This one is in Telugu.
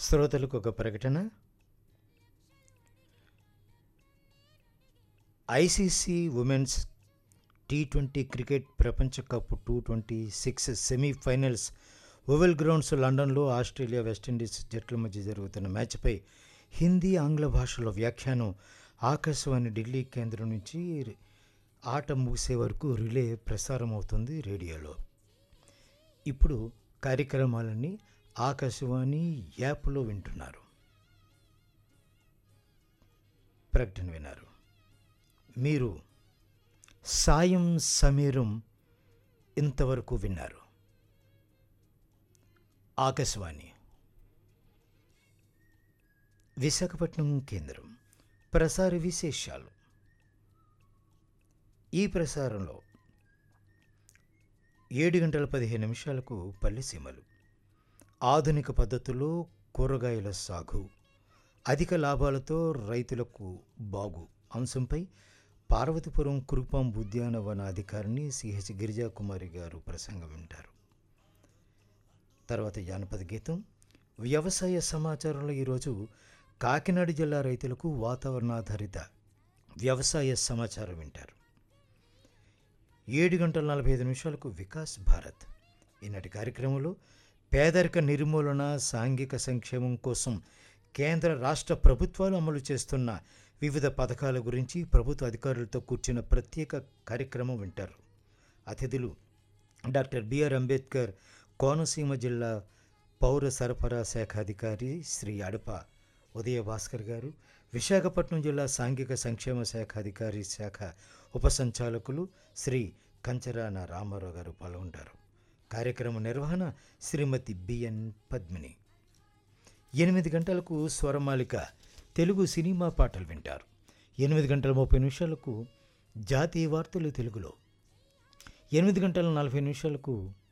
శ్రోతలకు ఒక ప్రకటన ICC women's T twenty cricket ప్రపంచ cup two twenty six semifinals oval grounds లండన్లో ఆస్ట్రేలియా వెస్టిండీస్ జట్ల మధ్య జరుగుతున్న మ్యాచ్పై హిందీ ఆంగ్ల భాషలో వ్యాఖ్యానం ఆకాశవాణి ఢిల్లీ కేంద్రం నుంచి ఆట ముగిసే వరకు రిలే ప్రసారం అవుతుంది రేడియోలో ఇప్పుడు కార్యక్రమాలన్నీ ఆకాశవాణి యాప్లో వింటున్నారు ప్రకటన విన్నారు మీరు సాయం సమీరం ఇంతవరకు విన్నారు ఆకాశవాణి విశాఖపట్నం కేంద్రం ప్రసార విశేషాలు ఈ ప్రసారంలో ఏడు గంటల పదిహేను నిమిషాలకు పల్లెసీమలు ఆధునిక పద్ధతిలో కూరగాయల సాగు అధిక లాభాలతో రైతులకు బాగు అంశంపై పార్వతీపురం కురుపాం ఉద్యానవన అధికారిని సిహెచ్ గిరిజాకుమారి గారు ప్రసంగం వింటారు తర్వాత జానపద గీతం వ్యవసాయ సమాచారంలో ఈరోజు కాకినాడ జిల్లా రైతులకు వాతావరణాధారిత వ్యవసాయ సమాచారం వింటారు ఏడు గంటల నలభై ఐదు నిమిషాలకు వికాస్ భారత్ ఈనాటి కార్యక్రమంలో పేదరిక నిర్మూలన సాంఘిక సంక్షేమం కోసం కేంద్ర రాష్ట్ర ప్రభుత్వాలు అమలు చేస్తున్న వివిధ పథకాల గురించి ప్రభుత్వ అధికారులతో కూర్చున్న ప్రత్యేక కార్యక్రమం వింటారు అతిథులు డాక్టర్ బిఆర్ అంబేద్కర్ కోనసీమ జిల్లా పౌర సరఫరా శాఖ అధికారి శ్రీ అడప ఉదయ భాస్కర్ గారు విశాఖపట్నం జిల్లా సాంఘిక సంక్షేమ శాఖ అధికారి శాఖ ఉప సంచాలకులు శ్రీ కంచరాన రామారావు గారు పాల్గొంటారు కార్యక్రమ నిర్వహణ శ్రీమతి బిఎన్ పద్మిని ఎనిమిది గంటలకు స్వరమాలిక తెలుగు సినిమా పాటలు వింటారు ఎనిమిది గంటల ముప్పై నిమిషాలకు జాతీయ వార్తలు తెలుగులో ఎనిమిది గంటల నలభై నిమిషాలకు